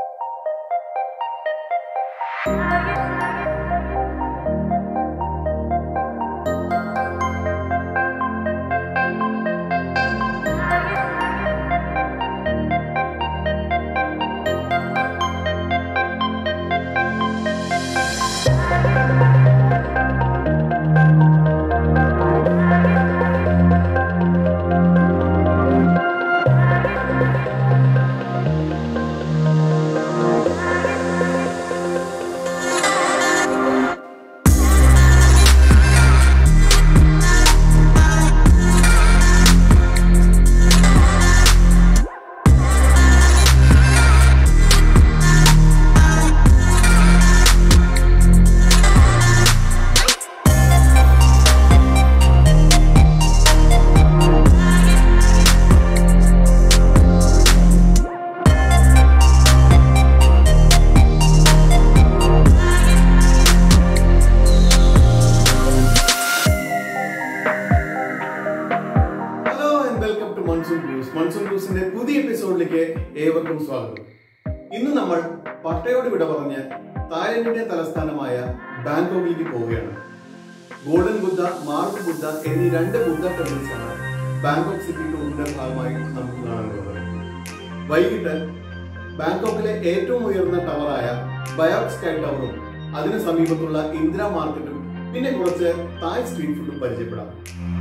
hello and welcome to monsoon news monsoon ന്യൂസിന്റെ പുതിയ എപ്പിസോഡിലേക്ക് ഏവർക്കും സ്വാഗതം ഇന്ന് നമ്മൾ പട്ടയോട് വിട പറഞ്ഞ് തായ്ലൻഡിന്റെ തലസ്ഥാനമായ ബാങ്കോക്കിലേക്ക് പോവുകയാണ് ഗോൾഡൻ ബുദ്ധ മാർബിൾ ബുദ്ധ എന്നീ രണ്ട് ബുദ്ധ ടെമ്പിൾസ് ആണ് ബാങ്കോക്ക് സിറ്റി ടൂറിന്റെ ഭാഗമായി നമുക്ക് കാണാനുള്ളത് വൈകിട്ട് ബാങ്കോക്കിലെ ഏറ്റവും ഉയർന്ന ടവറായ ബയോക് സ്കൈ ടവറും അതിന് സമീപത്തുള്ള ഇന്ദിര മാർക്കറ്റും പിന്നെ കുറച്ച് തായ് സ്ട്രീറ്റ് ഫുഡും പരിചയപ്പെടാം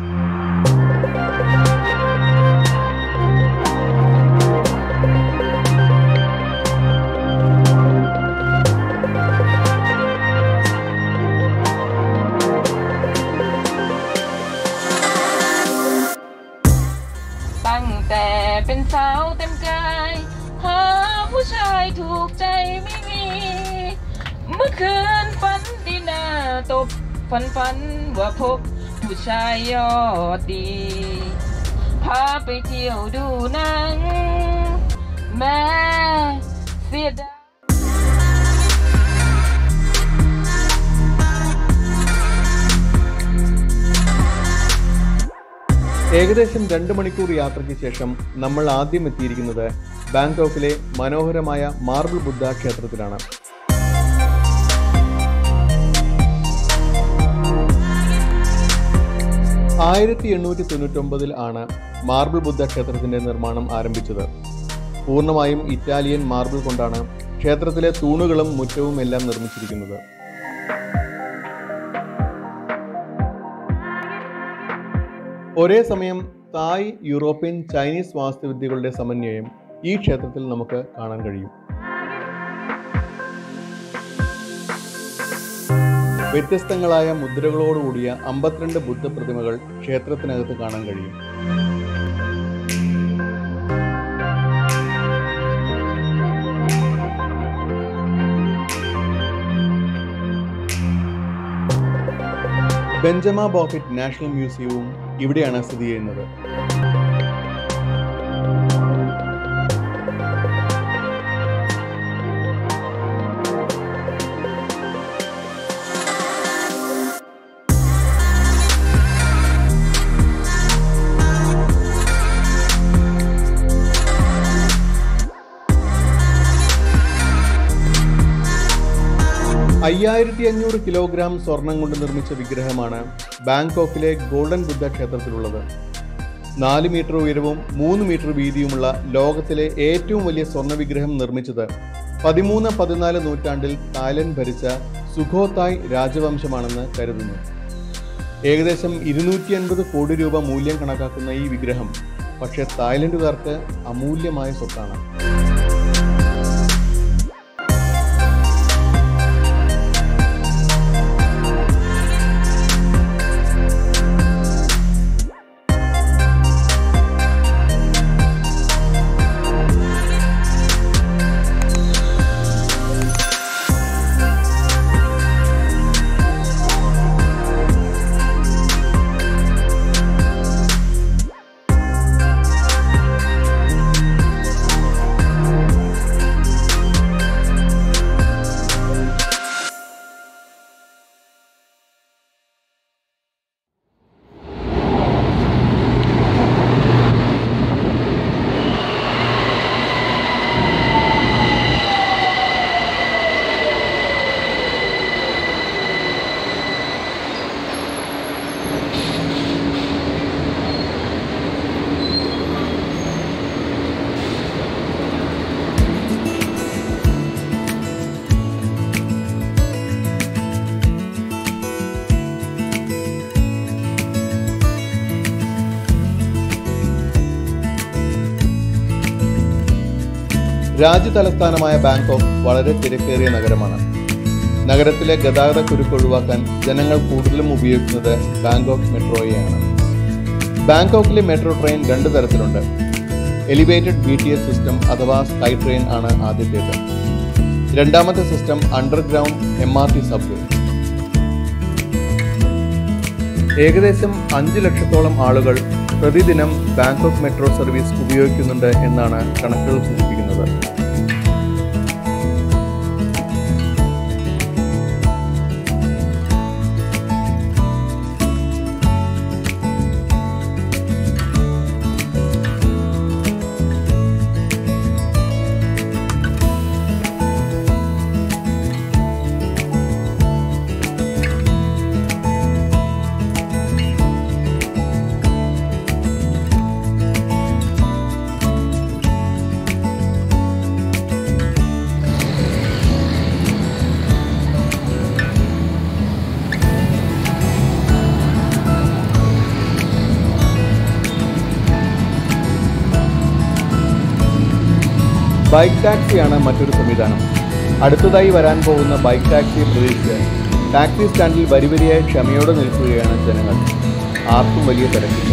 ตั้งแต่เป็นสาวเต็มกาย หาผู้ชายถูกใจไม่มี เมื่อคืนฝันดีหน้าตบฝันฝันว่าพบผู้ชายยอดดี พาไปเที่ยวดูหนัง แม่เสียดาย ഏകദേശം രണ്ട് മണിക്കൂർ യാത്രയ്ക്ക് ശേഷം നമ്മൾ ആദ്യം എത്തിയിരിക്കുന്നത് ബാങ്കോക്കിലെ മനോഹരമായ മാർബിൾ ബുദ്ധ ക്ഷേത്രത്തിലാണ് ആയിരത്തി എണ്ണൂറ്റി തൊണ്ണൂറ്റൊമ്പതിൽ ആണ് മാർബിൾ ബുദ്ധ ക്ഷേത്രത്തിന്റെ നിർമ്മാണം ആരംഭിച്ചത് പൂർണ്ണമായും ഇറ്റാലിയൻ മാർബിൾ കൊണ്ടാണ് ക്ഷേത്രത്തിലെ തൂണുകളും മുറ്റവും എല്ലാം നിർമ്മിച്ചിരിക്കുന്നത് ഒരേ സമയം തായ് യൂറോപ്യൻ ചൈനീസ് വാസ്തുവിദ്യകളുടെ സമന്വയം ഈ ക്ഷേത്രത്തിൽ നമുക്ക് കാണാൻ കഴിയും വ്യത്യസ്തങ്ങളായ മുദ്രകളോടുകൂടിയ അമ്പത്തിരണ്ട് ബുദ്ധ പ്രതിമകൾ ക്ഷേത്രത്തിനകത്ത് കാണാൻ കഴിയും ബെഞ്ചമ ബോക്കറ്റ് നാഷണൽ മ്യൂസിയവും ഇവിടെയാണ് സ്ഥിതി ചെയ്യുന്നത് അയ്യായിരത്തി അഞ്ഞൂറ് കിലോഗ്രാം സ്വർണം കൊണ്ട് നിർമ്മിച്ച വിഗ്രഹമാണ് ബാങ്കോക്കിലെ ഗോൾഡൻ ബുദ്ധ ക്ഷേത്രത്തിലുള്ളത് നാല് മീറ്റർ ഉയരവും മൂന്ന് മീറ്റർ വീതിയുമുള്ള ലോകത്തിലെ ഏറ്റവും വലിയ സ്വർണ്ണ വിഗ്രഹം നിർമ്മിച്ചത് പതിമൂന്ന് പതിനാല് നൂറ്റാണ്ടിൽ തായ്ലൻഡ് ഭരിച്ച സുഖോത്തായ് രാജവംശമാണെന്ന് കരുതുന്നു ഏകദേശം ഇരുന്നൂറ്റി അൻപത് കോടി രൂപ മൂല്യം കണക്കാക്കുന്ന ഈ വിഗ്രഹം പക്ഷേ തായ്ലൻഡുകാർക്ക് അമൂല്യമായ സ്വത്താണ് രാജ്യ തലസ്ഥാനമായ ബാങ്കോക്ക് വളരെ തിരക്കേറിയ നഗരമാണ് നഗരത്തിലെ ഗതാഗത കുരുക്ക് ഒഴിവാക്കാൻ ജനങ്ങൾ കൂടുതലും ഉപയോഗിക്കുന്നത് ബാങ്കോക്ക് മെട്രോയെയാണ് ബാങ്കോക്കിലെ മെട്രോ ട്രെയിൻ രണ്ട് തരത്തിലുണ്ട് elevated B T S system അഥവാ സ്കൈ ട്രെയിൻ ആണ് ആദ്യത്തേത് രണ്ടാമത്തെ system underground M R T subway ഏകദേശം അഞ്ച് ലക്ഷത്തോളം ആളുകൾ പ്രതിദിനം ബാങ്കോക്ക് മെട്രോ സർവീസ് ഉപയോഗിക്കുന്നുണ്ട് എന്നാണ് കണക്കുകൾ സൂചിപ്പിക്കുന്നത് ബൈക്ക് ടാക്സിയാണ് മറ്റൊരു സംവിധാനം അടുത്തതായി വരാൻ പോകുന്ന ബൈക്ക് ടാക്സിയെ പ്രതീക്ഷിച്ച് ടാക്സി സ്റ്റാൻഡിൽ വരിവരിയായി ക്ഷമയോടെ നിൽക്കുകയാണ് ജനങ്ങൾ ആർക്കും വലിയ തിരക്കില്ല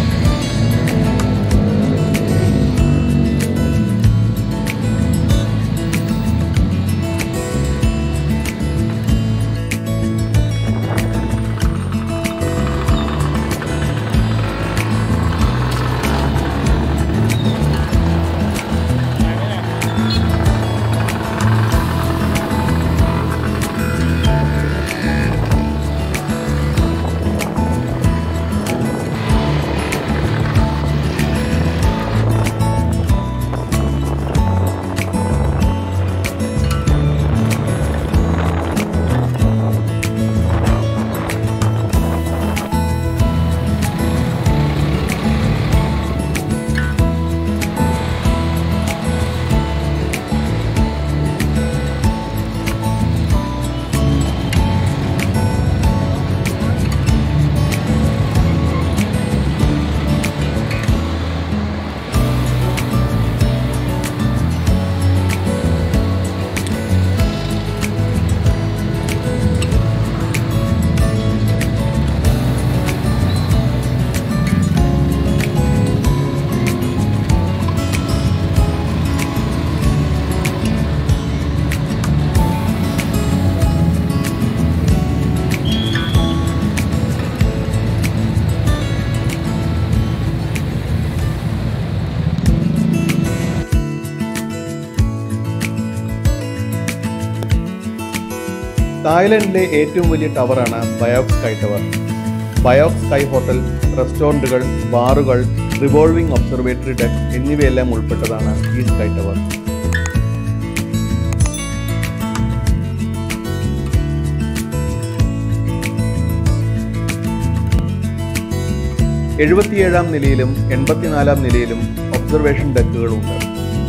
തായ്ലൻഡിലെ ഏറ്റവും വലിയ ടവറാണ് Baiyoke sky tower Baiyoke sky hotel റെസ്റ്റോറൻറ്റുകൾ ബാറുകൾ റിവോൾവിംഗ് ഒബ്സർവേറ്ററി ഡെക്ക് എന്നിവയെല്ലാം ഉൾപ്പെട്ടതാണ് ഈ സ്കൈ ടവർ എഴുപത്തിയേഴാം നിലയിലും എൺപത്തിനാലാം നിലയിലും ഒബ്സർവേഷൻ ഡെക്കുകളുണ്ട്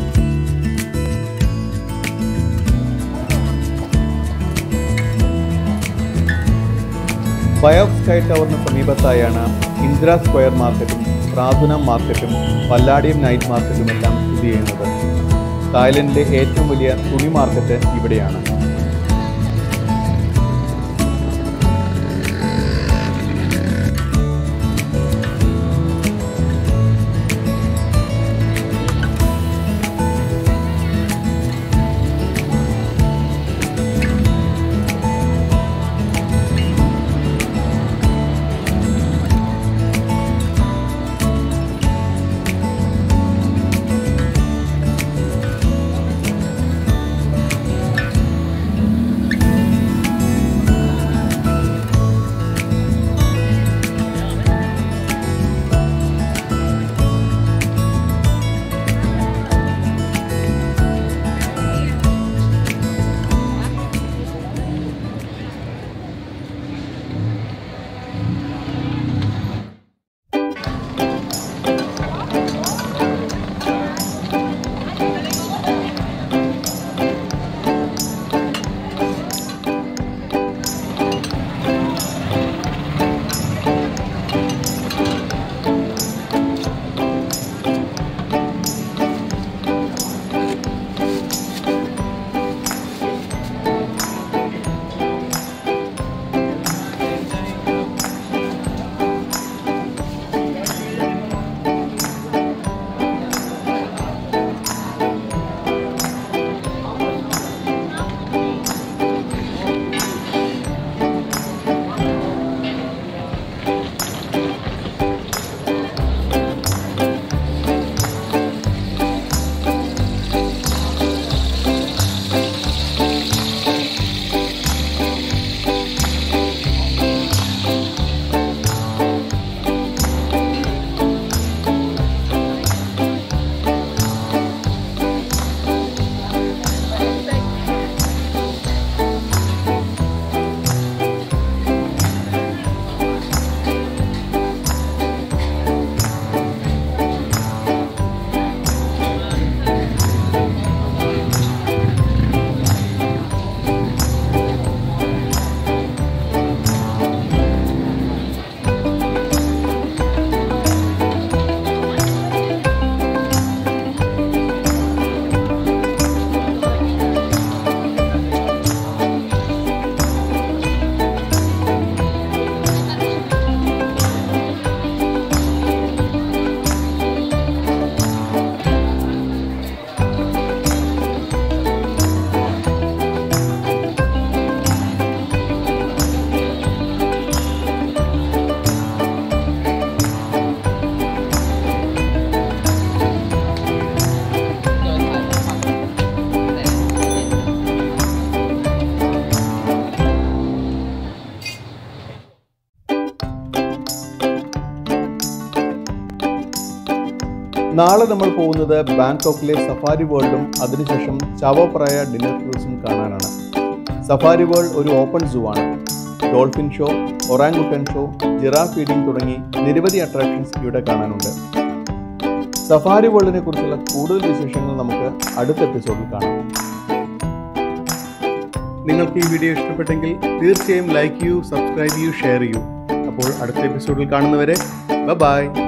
ബയോക് സ്കൈ ടവറിന് സമീപത്തായാണ് ഇന്ദ്ര സ്ക്വയർ മാർക്കറ്റും പ്രാതുന മാർക്കറ്റും പല്ലാഡിയം നൈറ്റ് മാർക്കറ്റും എല്ലാം സ്ഥിതി ചെയ്യുന്നത് തായ്ലൻഡിലെ ഏറ്റവും വലിയ തുണി മാർക്കറ്റ് ഇവിടെയാണ് നാളെ നമ്മൾ പോകുന്നത് ബാങ്കോക്കിലെ സഫാരി വേൾഡും അതിനുശേഷം ചാവോപ്രായ ഡിന്നർ ക്രൂസും കാണാനാണ് സഫാരി വേൾഡ് ഒരു ഓപ്പൺ സൂ ആണ് dolphin show orangutan show giraffe feeding തുടങ്ങി നിരവധി അട്രാക്ഷൻസ് ഇവിടെ കാണാനുണ്ട് സഫാരി വേൾഡിനെ കുറിച്ചുള്ള കൂടുതൽ വിശേഷങ്ങൾ നമുക്ക് അടുത്ത എപ്പിസോഡിൽ കാണാം നിങ്ങൾക്ക് ഈ വീഡിയോ ഇഷ്ടപ്പെട്ടെങ്കിൽ തീർച്ചയായും ലൈക്ക് ചെയ്യൂ സബ്സ്ക്രൈബ് ചെയ്യൂ ഷെയർ ചെയ്യൂ അപ്പോൾ അടുത്ത എപ്പിസോഡിൽ കാണുന്നവരെ ബൈ